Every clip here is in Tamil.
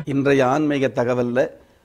இன்றைய ஆன்மீக தகவலில்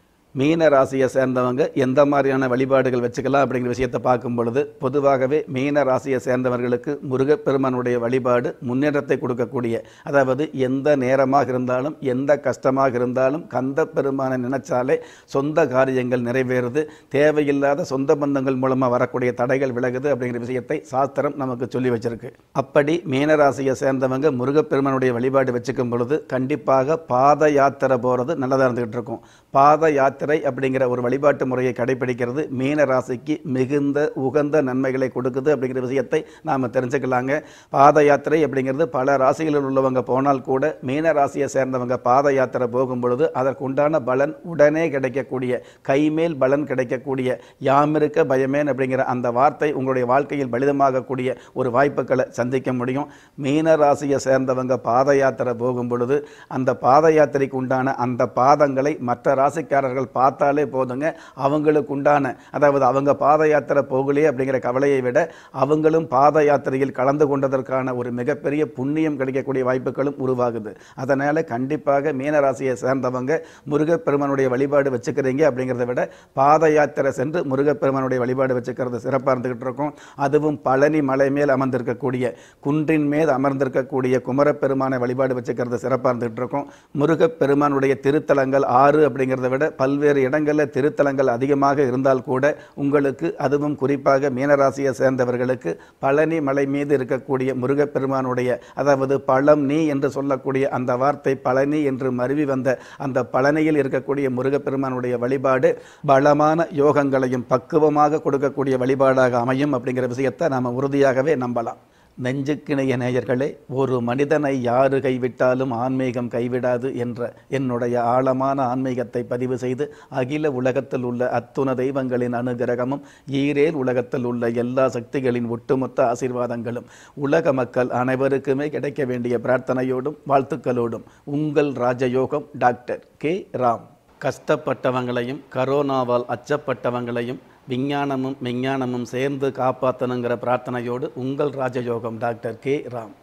மீன ராசியை சேர்ந்தவங்க எந்த மாதிரியான வழிபாடுகள் வச்சுக்கலாம் அப்படிங்கிற விஷயத்தை பார்க்கும் பொழுது பொதுவாகவே மீன ராசியை சேர்ந்தவர்களுக்கு முருகப்பெருமானுடைய வழிபாடு முன்னேற்றத்தை கொடுக்கக்கூடிய அதாவது எந்த நேரமாக இருந்தாலும் எந்த கஷ்டமாக இருந்தாலும் கந்த பெருமானை நினைச்சாலே சொந்த காரியங்கள் நிறைவேறுது தேவையில்லாத சொந்த பந்தங்கள் மூலமாக வரக்கூடிய தடைகள் விலகுது அப்படிங்கிற விஷயத்தை சாஸ்திரம் நமக்கு சொல்லி வச்சிருக்கு அப்படி மீன ராசியை சேர்ந்தவங்க முருகப்பெருமானுடைய வழிபாடு வச்சுக்கும் பொழுது கண்டிப்பாக பாத யாத்திரை போகிறது நல்லதாக இருந்துகிட்டு இருக்கும் பாத யாத்திரை அப்படிங்கிற ஒரு வழிபாட்டு முறையை கடைபிடிக்கிறது மீன ராசிக்கு மிகுந்த உகந்த நன்மைகளை கொடுக்குது அப்படிங்கிற விஷயத்தை நாம் தெரிஞ்சுக்கலாங்க பாத யாத்திரை அப்படிங்கிறது பல ராசிகளில் உள்ளவங்க போனால் கூட மீன ராசியை சேர்ந்தவங்க பாத யாத்திரை போகும் பொழுது அதற்குண்டான பலன் உடனே கிடைக்கக்கூடிய கைமேல் பலன் கிடைக்கக்கூடிய யாமிருக்க பயமேன் அப்படிங்கிற அந்த வார்த்தை உங்களுடைய வாழ்க்கையில் பலிதமாகக்கூடிய ஒரு வாய்ப்புகளை சந்திக்க முடியும் மீன ராசியை சேர்ந்தவங்க பாத யாத்திரை போகும் பொழுது அந்த பாத யாத்திரைக்கு உண்டான அந்த பாதங்களை மற்ற ராசிக்காரர்கள் பார்த்தாலே போதுங்க அவங்களுக்கு உண்டான அதாவது அவங்க பாத யாத்திரை போகலையே அப்படிங்கிற கவலையை விட அவங்களும் பாத யாத்திரையில் கலந்து கொண்டதற்கான ஒரு மிகப்பெரிய புண்ணியம் கிடைக்கக்கூடிய வாய்ப்புகளும் உருவாகுது அதனால் கண்டிப்பாக மீனராசியை சேர்ந்தவங்க முருகப்பெருமானுடைய வழிபாடு வச்சுக்கிறீங்க அப்படிங்கிறத விட பாத யாத்திரை சென்று முருகப்பெருமானுடைய வழிபாடு வச்சுக்கிறது சிறப்பாக இருந்துகிட்டு இருக்கும் அதுவும் பழனி மலை மேல் அமர்ந்திருக்கக்கூடிய குன்றின் மேல் அமர்ந்திருக்கக்கூடிய குமரப்பெருமானை வழிபாடு வச்சுக்கிறது சிறப்பாக இருந்துகிட்டு இருக்கும் முருகப்பெருமானுடைய திருத்தலங்கள் ஆறு அப்படிங்கிறத விட பல்வேறு இடங்களில் திருத்தலங்கள் அதிகமாக இருந்தால் கூட உங்களுக்கு அதுவும் குறிப்பாக மீனராசியை சேர்ந்தவர்களுக்கு பழனி மலை மீது இருக்கக்கூடிய முருகப்பெருமானுடைய அதாவது பழம் நீ என்று சொல்லக்கூடிய அந்த வார்த்தை பழனி என்று மருவி வந்த அந்த பழனியில் இருக்கக்கூடிய முருகப்பெருமானுடைய வழிபாடு பலமான யோகங்களையும் பக்குவமாக கொடுக்கக்கூடிய வழிபாடாக அமையும் அப்படிங்கிற விஷயத்தை நாம் உறுதியாகவே நம்பலாம் நெஞ்சுக்கிணைய நேயர்களே ஒரு மனிதனை யாரு கைவிட்டாலும் ஆன்மீகம் கைவிடாது என்ற என்னுடைய ஆழமான ஆன்மீகத்தை பதிவு செய்து அகில உலகத்தில் உள்ள அத்துண தெய்வங்களின் அனுகிரகமும் ஈரேல் உலகத்தில் உள்ள எல்லா சக்திகளின் ஒட்டுமொத்த ஆசீர்வாதங்களும் உலக மக்கள் அனைவருக்குமே கிடைக்க வேண்டிய பிரார்த்தனையோடும் வாழ்த்துக்களோடும் உங்கள் ராஜயோகம் டாக்டர் கே ராம் கஷ்டப்பட்டவங்களையும் கரோனாவால் அச்சப்பட்டவங்களையும் விஞ்ஞானமும் விஞ்ஞானமும் சேர்ந்து காப்பாற்றணுங்கிற பிரார்த்தனையோடு உங்கள் ராஜயோகம் டாக்டர் கே ராம்